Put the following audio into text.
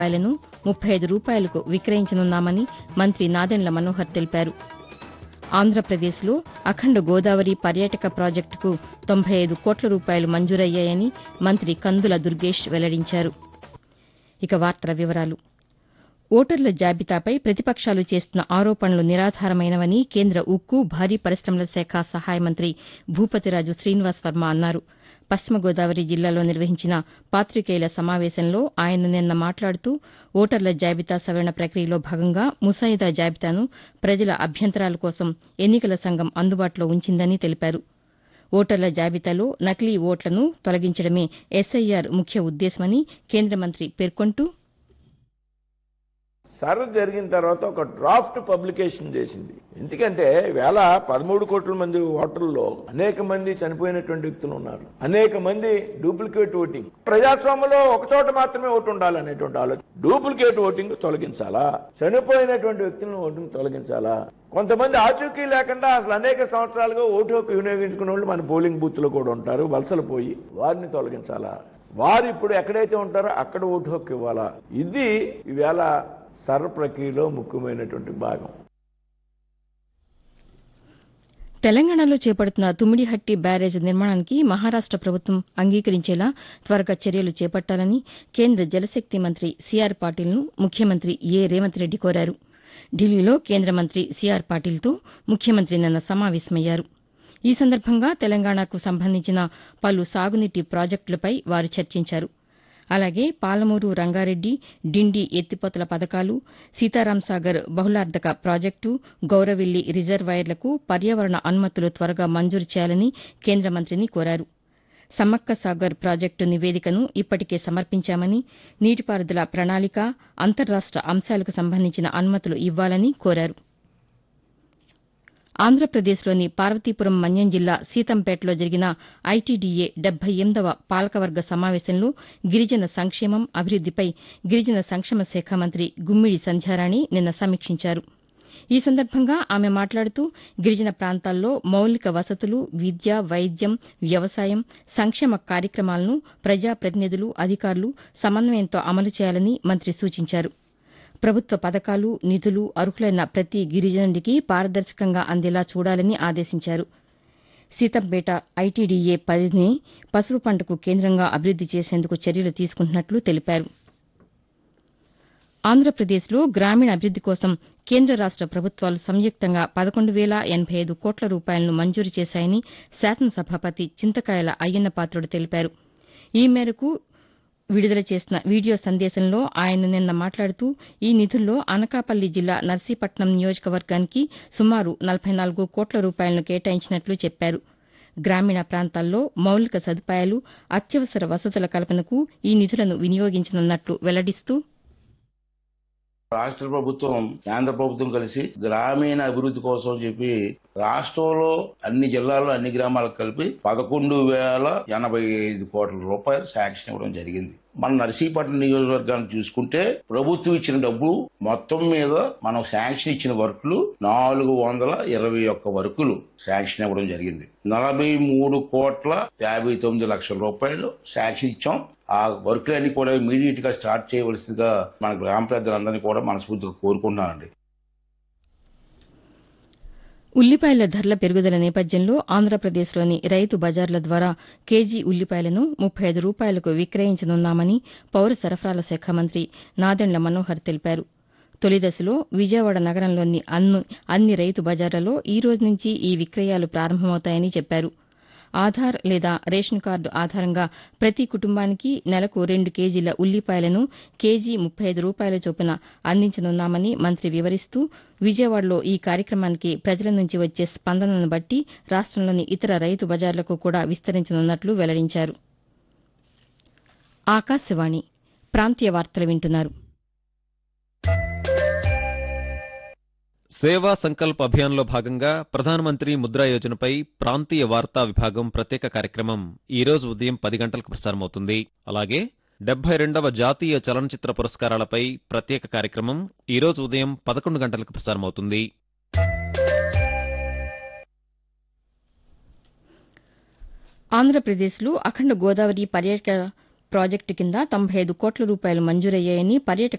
రూపాయలను ముప్పై ఐదు రూపాయలకు విక్రయించనున్నామని మంత్రి నాదెండ్ల మనోహర్ తెలిపారు ఆంధ్రప్రదేశ్లో అఖండ గోదావరి పర్యాటక ప్రాజెక్టుకు తొంభై ఐదు కోట్ల రూపాయలు మంజూరయ్యాయని మంత్రి కందుల దుర్గేష్ వెల్లడించారు ఇక వార్తల వివరాలు ఓటర్ల జాబితాపై ప్రతిపక్షాలు చేస్తున్న ఆరోపణలు నిరాధారమైనవని కేంద్ర ఉక్కు భారీ పరిశమల శాఖ సహాయ మంత్రి భూపతిరాజు శ్రీనివాస్ వర్మ అన్నారు పశ్చిమ గోదావరి జిల్లాలో నిర్వహించిన పాతికేయుల సమావేశంలో ఆయన నిన్న మాట్లాడుతూ ఓటర్ల జాబితా సవరణ ప్రక్రియలో భాగంగా ముసాయిదా జాబితాను ప్రజల అభ్యంతరాల కోసం ఎన్నికల సంఘం అందుబాటులో ఉంచిందని తెలిపారు ఓటర్ల జాబితాలో నకిలీ ఓట్లను తొలగించడమే ఎస్ఐఆర్ ముఖ్య ఉద్దేశమని కేంద్ర మంత్రి పేర్కొంటూ సర్వ్ జరిగిన తర్వాత ఒక డ్రాఫ్ట్ పబ్లికేషన్ చేసింది ఎందుకంటే వేళ పదమూడు కోట్ల మంది ఓటర్లలో అనేక మంది చనిపోయినటువంటి వ్యక్తులు ఉన్నారు అనేక మంది డూప్లికేట్ ఓటింగ్ ప్రజాస్వామ్యంలో ఒక చోట మాత్రమే ఓటు ఉండాలనేటువంటి ఆలోచన డూప్లికేట్ ఓటింగ్ తొలగించాలా చనిపోయినటువంటి వ్యక్తులను ఓటింగ్ తొలగించాలా కొంతమంది ఆచూకీ లేకుండా అసలు అనేక సంవత్సరాలుగా ఓటు హక్కు వినియోగించుకున్న వాళ్ళు మన పోలింగ్ బూత్ లో కూడా ఉంటారు వలసలు పోయి వారిని తొలగించాలా వారు ఇప్పుడు ఎక్కడైతే ఉంటారో అక్కడ ఓటు హక్కు ఇవ్వాలా ఇది ఈవేళ సర్వ ప్రక్రియలో ముఖ్యమైనటువంటి భాగం తెలంగాణలో చేపడుతున్న తుమ్మిడిహట్టి బ్యారేజ్ నిర్మాణానికి మహారాష్ట ప్రభుత్వం అంగీకరించేలా త్వరగా చర్యలు చేపట్టాలని కేంద్ర జలశక్తి మంత్రి సీఆర్ పాటిల్ను ముఖ్యమంత్రి ఏ రేవంత్ రెడ్డి కోరారు ఢిల్లీలో కేంద్ర మంత్రి సీఆర్ పాటిల్తో ముఖ్యమంత్రి నిన్న సమావేశమయ్యారు ఈ సందర్భంగా తెలంగాణకు సంబంధించిన పలు సాగునీటి ప్రాజెక్టులపై వారు చర్చించారు అలాగే పాలమూరు రంగారెడ్డి డిండి ఎత్తిపోతల పథకాలు సీతారాంసాగర్ బహుళార్ధక ప్రాజెక్టు గౌరవిల్లి రిజర్వాయర్లకు పర్యావరణ అనుమతులు త్వరగా మంజూరు చేయాలని కేంద్ర మంత్రిని కోరారు సమ్మక్క సాగర్ ప్రాజెక్టు నివేదికను ఇప్పటికే సమర్పించామని నీటిపారుదల ప్రణాళిక అంతర్రాష్ట అంశాలకు సంబంధించిన అనుమతులు ఇవ్వాలని కోరారు ఆంధ్రప్రదేశ్లోని పార్వతీపురం మన్యం జిల్లా సీతంపేటలో జరిగిన ఐటీడీఏ డెబ్బై ఎనిమిదవ పాలకవర్గ సమావేశంలో గిరిజన సంక్షేమం అభివృద్దిపై గిరిజన సంక్షేమ శాఖ మంత్రి గుమ్మిడి సంధ్యారాణి నిన్న సమీక్షించారు ఈ సందర్భంగా ఆమె మాట్లాడుతూ గిరిజన ప్రాంతాల్లో మౌలిక వసతులు విద్య వైద్యం వ్యవసాయం సంక్షేమ కార్యక్రమాలను ప్రజాప్రతినిధులు అధికారులు సమన్వయంతో అమలు చేయాలని మంత్రి సూచించారు ప్రభుత్వ పథకాలు నిధులు అర్హులైన ప్రతి గిరిజనుడికి పారదర్శకంగా అందేలా చూడాలని ఆదేశించారు సీతంపేట ఐటీడీఏ పరిధిని పసుపు పంటకు కేంద్రంగా అభివృద్ది చేసేందుకు చర్యలు తీసుకుంటున్నట్లు తెలిపారు ఆంధ్రప్రదేశ్లో గ్రామీణ అభివృద్ది కోసం కేంద్ర రాష్ట ప్రభుత్వాలు సంయుక్తంగా పదకొండు వేల ఎనబై ఐదు కోట్ల రూపాయలను మంజూరు చేశాయని శాసనసభాపతి చింతకాయల అయ్యన్నపాత్రుడు తెలిపారు ఈ మేరకు విడుదల చేసిన వీడియో సందేశంలో ఆయన నిన్న మాట్లాడుతూ ఈ నిధుల్లో అనకాపల్లి జిల్లా నర్సీపట్నం నియోజకవర్గానికి సుమారు నలభై నాలుగు కోట్ల రూపాయలను కేటాయించినట్లు చెప్పారు గ్రామీణ ప్రాంతాల్లో మౌలిక సదుపాయాలు అత్యవసర వసతుల కల్పనకు ఈ నిధులను వినియోగించనున్నట్లు వెల్లడిస్తూ రాష్ట్ర ప్రభుత్వం కేంద్ర ప్రభుత్వం కలిసి గ్రామీణ అభివృద్ధి కోసం చెప్పి రాష్ట్రంలో అన్ని జిల్లాల్లో అన్ని గ్రామాలకు కలిపి పదకొండు వేల ఎనభై ఐదు కోట్ల రూపాయలు శాంక్షన్ ఇవ్వడం జరిగింది మన నర్సీపట్నం నియోజకవర్గాన్ని చూసుకుంటే ప్రభుత్వం ఇచ్చిన డబ్బు మొత్తం మీద మనం శాంక్షన్ ఇచ్చిన వర్కులు నాలుగు వందల ఇరవై ఒక్క వర్కులు శాంక్షన్ ఇవ్వడం జరిగింది నలభై మూడు కోట్ల యాభై తొమ్మిది లక్షల రూపాయలు శాంక్షన్ ఇచ్చాం ఆ వర్కులన్నీ కూడా ఇమీడియట్ గా స్టార్ట్ చేయవలసిందిగా మన గ్రామ పెద్దలందరినీ కూడా మనస్ఫూర్తిగా కోరుకుంటున్నానండి ఉల్లిపాయల ధరల పెరుగుదల నేపథ్యంలో ఆంధ్రప్రదేశ్లోని రైతు బజార్ల ద్వారా కేజీ ఉల్లిపాయలను ముప్పై ఐదు రూపాయలకు విక్రయించనున్నామని పౌర సరఫరాల శాఖ మంత్రి నాదెండ్ల మనోహర్ తెలిపారు తొలిదశలో విజయవాడ నగరంలోని అన్ని అన్ని రైతు బజార్లలో ఈ రోజు నుంచి ఈ విక్రయాలు ప్రారంభమవుతాయని చెప్పారు ఆధార్ లేదా రేషన్ కార్డు ఆధారంగా ప్రతి కుటుంబానికి నెలకు రెండు కేజీల ఉల్లిపాయలను కేజీ ముప్పై ఐదు రూపాయల చొప్పున అందించనున్నామని మంత్రి వివరిస్తూ విజయవాడలో ఈ కార్యక్రమానికి ప్రజల నుంచి వచ్చే స్పందనను బట్టి రాష్టంలోని ఇతర రైతు బజార్లకు కూడా విస్తరించనున్నట్లు వెల్లడించారు ఆకాశవాణి ప్రాంతీయ వార్తలు వింటున్నారు సేవా సంకల్ప్ అభియాన్లో భాగంగా ప్రధానమంత్రి ముద్రా యోజనపై ప్రాంతీయ వార్తా విభాగం ప్రత్యేక కార్యక్రమం ఈ రోజు ఉదయం పది గంటలకు ప్రసారమవుతుంది అలాగే డెబ్బై రెండవ జాతీయ చలనచిత్ర పురస్కారాలపై ప్రత్యేక కార్యక్రమం ఈ రోజు ఉదయం పదకొండు గంటలకు ప్రసారమవుతుంది ఆంధ్రప్రదేశ్లో అఖండ గోదావరి పర్యాటక ప్రాజెక్టు కింద తొంభై ఐదు కోట్ల రూపాయలు మంజూరయ్యాయని పర్యాటక